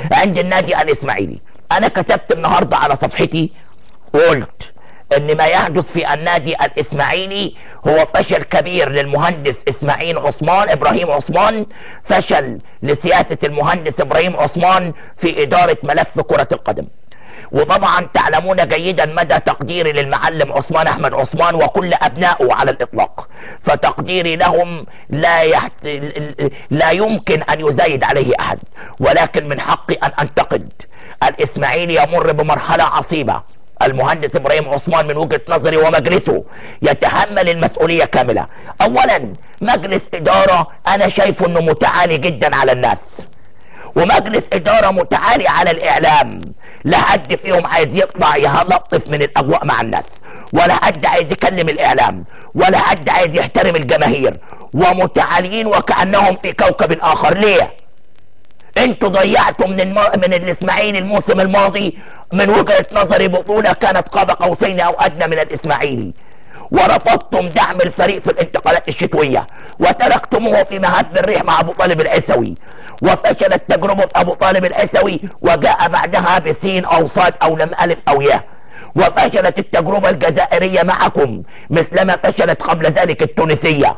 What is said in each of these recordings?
عند النادي الاسماعيلي انا كتبت النهارده على صفحتي قلت ان ما يحدث في النادي الاسماعيلي هو فشل كبير للمهندس اسماعيل عثمان ابراهيم عثمان فشل لسياسه المهندس ابراهيم عثمان في اداره ملف كره القدم وطبعا تعلمون جيدا مدى تقديري للمعلم عثمان احمد عثمان وكل ابنائه على الاطلاق فتقديري لهم لا يحت... لا يمكن ان يزايد عليه احد ولكن من حقي ان انتقد الاسماعيلي يمر بمرحله عصيبه المهندس ابراهيم عثمان من وجهه نظري ومجلسه يتحمل المسؤوليه كامله اولا مجلس اداره انا شايفه انه متعالي جدا على الناس ومجلس اداره متعالي على الاعلام لا حد فيهم عايز يطلع يلطف من الاجواء مع الناس ولا حد عايز يكلم الاعلام ولا حد عايز يحترم الجماهير ومتعاليين وكانهم في كوكب اخر ليه انتوا ضيعتوا من الم... من الاسماعيلي الموسم الماضي من وجهه نظري بطوله كانت قاب قوسين او ادنى من الاسماعيلي ورفضتم دعم الفريق في الانتقالات الشتويه وتركتموه في مهب الريح مع ابو طالب العسوي وفشلت تجربه في ابو طالب العسوي وجاء بعدها بسين او صاد او لم الف او ياء وفشلت التجربه الجزائريه معكم مثلما فشلت قبل ذلك التونسيه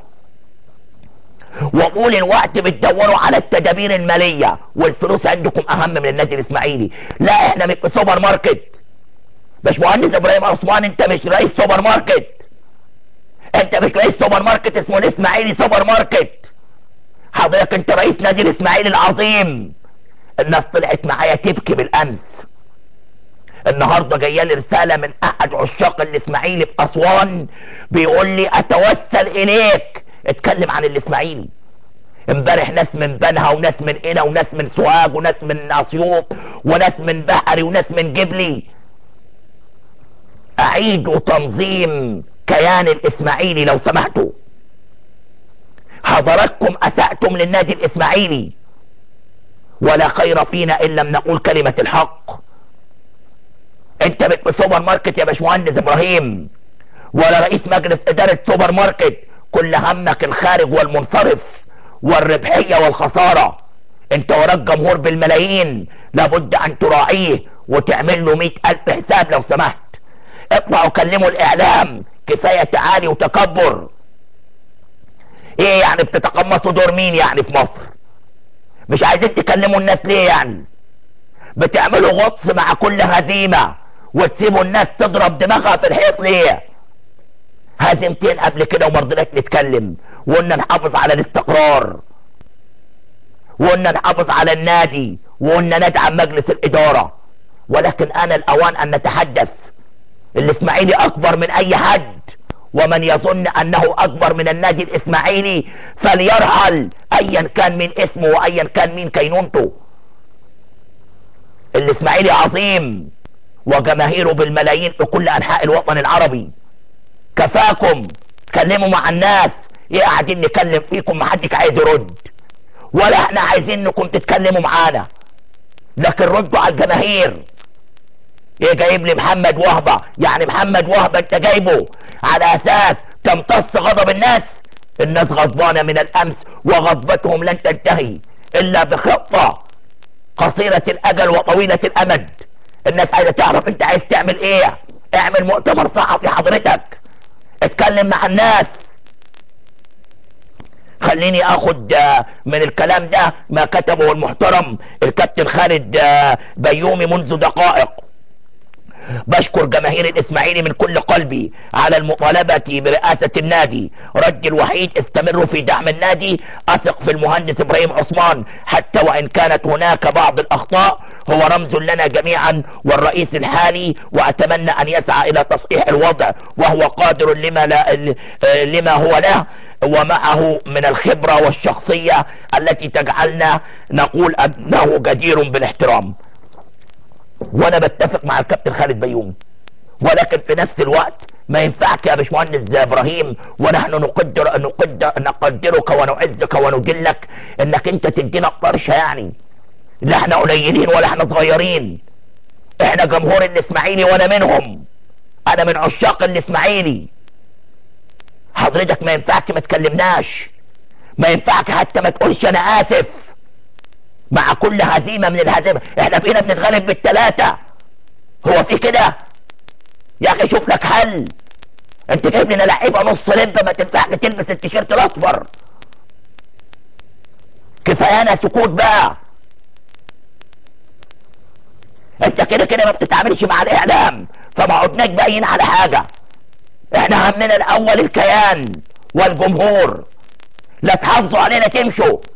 وطول الوقت بتدوروا على التدابير الماليه والفلوس عندكم اهم من النادي الاسماعيلي لا احنا مش سوبر ماركت باشمهندس ابراهيم عثمان انت مش رئيس سوبر ماركت انت مش رئيس سوبر ماركت اسمه الاسماعيلي سوبر ماركت حضرتك انت رئيس نادي الاسماعيلي العظيم الناس طلعت معايا تبكي بالامس النهارده جايه لي رساله من احد عشاق الاسماعيلي في اسوان بيقول لي اتوسل اليك اتكلم عن الاسماعيلي امبارح ناس من بنها وناس من قنا وناس من سوهاج وناس من اسيوط وناس من بحري وناس من جبلي اعيدوا تنظيم كيان الاسماعيلي لو سمحتوا حضراتكم اسأتم للنادي الاسماعيلي ولا خير فينا ان لم نقول كلمة الحق انت بت سوبر ماركت يا باشمهندس ابراهيم ولا رئيس مجلس ادارة سوبر ماركت كل همك الخارج والمنصرف والربحية والخسارة انت وراك جمهور بالملايين لابد ان تراعيه وتعمل له مئة الف حساب لو سمحت اطلعوا كلموا الاعلام كفاية تعالي وتكبر ايه يعني بتتقمصوا دور مين يعني في مصر مش عايزين تكلموا الناس ليه يعني بتعملوا غطس مع كل هزيمة وتسيبوا الناس تضرب دماغها في الحيط ليه هزيمتين قبل كده ومرضناش نتكلم وقلنا نحافظ على الاستقرار وقلنا نحافظ على النادي وقلنا ندعم مجلس الإدارة ولكن أنا الأوان أن نتحدث الإسماعيلي أكبر من أي حد ومن يظن أنه أكبر من النادي الإسماعيلي فليرحل أيا كان من اسمه وأيا كان مين كينونته الإسماعيلي عظيم وجماهيره بالملايين في كل أنحاء الوطن العربي كفاكم كلموا مع الناس ايه قاعدين نكلم فيكم محدش عايز يرد ولا احنا عايزين انكم تتكلموا معانا لكن ردوا على الجماهير ايه جايب لي محمد وهبه يعني محمد وهبه انت جايبه على اساس تمتص غضب الناس الناس غضبانه من الامس وغضبتهم لن تنتهي الا بخطه قصيره الاجل وطويله الامد الناس عايزه تعرف انت عايز تعمل ايه اعمل مؤتمر صحفي حضرتك اتكلم مع الناس خليني اخد من الكلام ده ما كتبه المحترم الكابتن خالد بيومي منذ دقائق بشكر جماهير الاسماعيلي من كل قلبي على المطالبة برئاسة النادي رد الوحيد استمروا في دعم النادي اثق في المهندس ابراهيم عثمان حتى وان كانت هناك بعض الاخطاء هو رمز لنا جميعا والرئيس الحالي واتمنى ان يسعى الى تصحيح الوضع وهو قادر لما, لا لما هو له ومعه من الخبرة والشخصية التي تجعلنا نقول انه جدير بالاحترام وانا بتفق مع الكابتن خالد بيومي ولكن في نفس الوقت ما ينفعك يا باشمهندس ابراهيم ونحن نقدر نقدر نقدرك ونعزك وندلك انك انت تدينا الطرشه يعني لا احنا قليلين ولا احنا صغيرين احنا جمهور الاسماعيلي وانا منهم انا من عشاق الاسماعيلي حضرتك ما ينفعك ما تكلمناش ما ينفعك حتى ما تقولش انا اسف مع كل هزيمة من الهزيمة احنا بقينا بنتغلب بالتلاتة هو في كده يا اخي شوف لك حل انت جايب لنا لعيبه نص لبه ما تنفعش تلبس التيشيرت الاصفر كفايانا سكوت بقى انت كده كده ما بتتعاملش مع الاعلام فما عدناش باين على حاجه احنا همنا الاول الكيان والجمهور لا تحافظوا علينا تمشوا